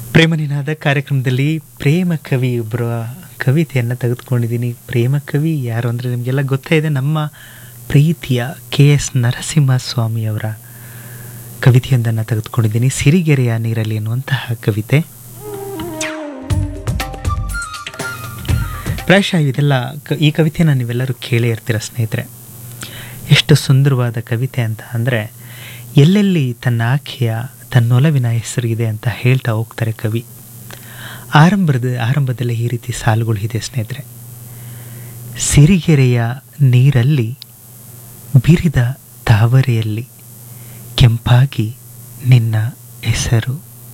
ಪ್ರೇಮನಿನಾದ ಕಾರ್ಯಕ್ರಮದಲ್ಲಿ ಪ್ರೇಮ ಕವಿ ಒಬ್ಬರ ಕವಿತೆಯನ್ನು ತೆಗೆದುಕೊಂಡಿದ್ದೀನಿ ಪ್ರೇಮ ಕವಿ ಯಾರು ಅಂದರೆ ನಿಮಗೆಲ್ಲ ಗೊತ್ತೇ ಇದೆ ನಮ್ಮ ಪ್ರೀತಿಯ ಕೆ ಎಸ್ ನರಸಿಂಹಸ್ವಾಮಿ ಅವರ ಕವಿತೆಯೊಂದನ್ನು ತೆಗೆದುಕೊಂಡಿದ್ದೀನಿ ಸಿರಿಗೆರೆಯ ನೀರಲ್ಲಿ ಎನ್ನುವಂತಹ ಕವಿತೆ ಪ್ರಾಯಶಃ ಇದೆಲ್ಲ ಕ ಈ ಕವಿತೆಯನ್ನು ನೀವೆಲ್ಲರೂ ಕೇಳೇ ಇರ್ತೀರ ಸ್ನೇಹಿತರೆ ಎಷ್ಟು ಸುಂದರವಾದ ಕವಿತೆ ಅಂತ ಅಂದರೆ ಎಲ್ಲೆಲ್ಲಿ ತನ್ನ ಆಕೆಯ ತನ್ನೊಲವಿನ ಹೆಸರಿದೆ ಅಂತ ಹೇಳ್ತಾ ಹೋಗ್ತಾರೆ ಕವಿ ಆರಂಭದ ಆರಂಭದಲ್ಲೇ ಈ ರೀತಿ ಸಾಲುಗಳು ಇದೆ ಸ್ನೇಹಿತರೆ ಸಿರಿಗೆರೆಯ ನೀರಲ್ಲಿ ಬಿರಿದ ತಾವರೆಯಲ್ಲಿ ಕೆಂಪಾಗಿ ನಿನ್ನ ಹೆಸರು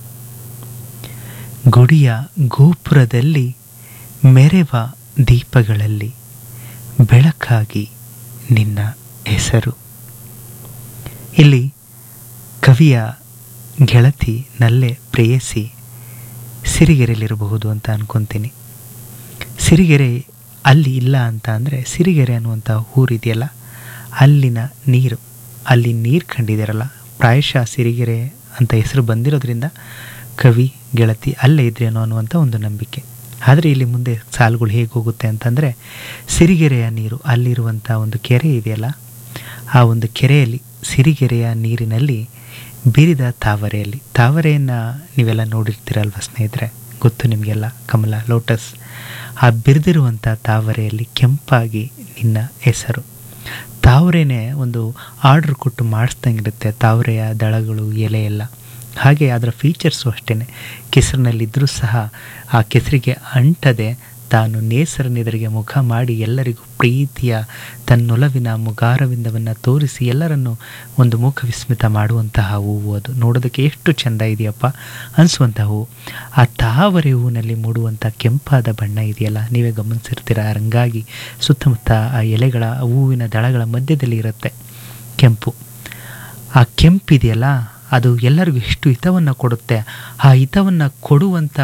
ಗುಡಿಯ ಗೋಪುರದಲ್ಲಿ ಮೆರೆವ ದೀಪಗಳಲ್ಲಿ ಬೆಳಕಾಗಿ ನಿನ್ನ ಹೆಸರು ಇಲ್ಲಿ ಕವಿಯ ಗೆಳತಿ ನಲ್ಲೆ ಪ್ರೇಯಸಿ ಸಿರಿಗೆರೆಯಲ್ಲಿರಬಹುದು ಅಂತ ಅನ್ಕೊತೀನಿ ಸಿರಿಗೆರೆ ಅಲ್ಲಿ ಇಲ್ಲ ಅಂತ ಅಂದರೆ ಸಿರಿಗೆರೆ ಅನ್ನುವಂಥ ಊರಿದೆಯಲ್ಲ ಅಲ್ಲಿನ ನೀರು ಅಲ್ಲಿ ನೀರು ಕಂಡಿದ್ದಾರಲ್ಲ ಪ್ರಾಯಶಃ ಸಿರಿಗೆರೆ ಅಂತ ಹೆಸರು ಬಂದಿರೋದ್ರಿಂದ ಕವಿ ಗೆಳತಿ ಅಲ್ಲೇ ಇದ್ರೇನೋ ಅನ್ನುವಂಥ ಒಂದು ನಂಬಿಕೆ ಆದರೆ ಇಲ್ಲಿ ಮುಂದೆ ಸಾಲುಗಳು ಹೇಗೆ ಹೋಗುತ್ತೆ ಅಂತಂದರೆ ಸಿರಿಗೆರೆಯ ನೀರು ಅಲ್ಲಿರುವಂಥ ಒಂದು ಕೆರೆ ಇದೆಯಲ್ಲ ಆ ಒಂದು ಕೆರೆಯಲ್ಲಿ ಸಿರಿಗೆರೆಯ ನೀರಿನಲ್ಲಿ ಬಿರಿದ ತಾವರೆಯಲ್ಲಿ ತಾವರೆಯನ್ನು ನೀವೆಲ್ಲ ನೋಡಿರ್ತೀರಲ್ವ ಸ್ನೇಹಿತರೆ ಗೊತ್ತು ನಿಮಗೆಲ್ಲ ಕಮಲ ಲೋಟಸ್ ಆ ಬಿರಿದಿರುವಂಥ ತಾವರೆಯಲ್ಲಿ ಕೆಂಪಾಗಿ ನಿನ್ನ ಹೆಸರು ತಾವರೆನೇ ಒಂದು ಆರ್ಡ್ರ್ ಕೊಟ್ಟು ಮಾಡಿಸ್ದಂಗಿರುತ್ತೆ ತಾವರೆಯ ದಳಗಳು ಎಲೆ ಎಲ್ಲ ಹಾಗೆ ಅದರ ಫೀಚರ್ಸು ಅಷ್ಟೇ ಕೆಸರಿನಲ್ಲಿದ್ದರೂ ಸಹ ಆ ಕೆಸರಿಗೆ ಅಂಟದೆ ತಾನು ನೇಸರನೆದುರಿಗೆ ಮುಖ ಮಾಡಿ ಎಲ್ಲರಿಗೂ ಪ್ರೀತಿಯ ತನ್ನೊಲವಿನ ಮುಗಾರವಿಂದವನ್ನು ತೋರಿಸಿ ಎಲ್ಲರನ್ನು ಒಂದು ಮುಖ ವಿಸ್ಮಿತ ಮಾಡುವಂತಹ ಹೂವು ಅದು ನೋಡೋದಕ್ಕೆ ಎಷ್ಟು ಚೆಂದ ಇದೆಯಪ್ಪ ಅನಿಸುವಂಥ ಹೂವು ಆ ತಾವರೆ ಹೂವಿನಲ್ಲಿ ಮೂಡುವಂಥ ಕೆಂಪಾದ ಬಣ್ಣ ಇದೆಯಲ್ಲ ನೀವೇ ಗಮನಿಸಿರ್ತೀರ ರಂಗಾಗಿ ಸುತ್ತಮುತ್ತ ಆ ಎಲೆಗಳ ಹೂವಿನ ದಳಗಳ ಮಧ್ಯದಲ್ಲಿ ಇರುತ್ತೆ ಕೆಂಪು ಆ ಕೆಂಪಿದೆಯಲ್ಲ ಅದು ಎಲ್ಲರಿಗೂ ಎಷ್ಟು ಹಿತವನ್ನು ಕೊಡುತ್ತೆ ಆ ಹಿತವನ್ನು ಕೊಡುವಂಥ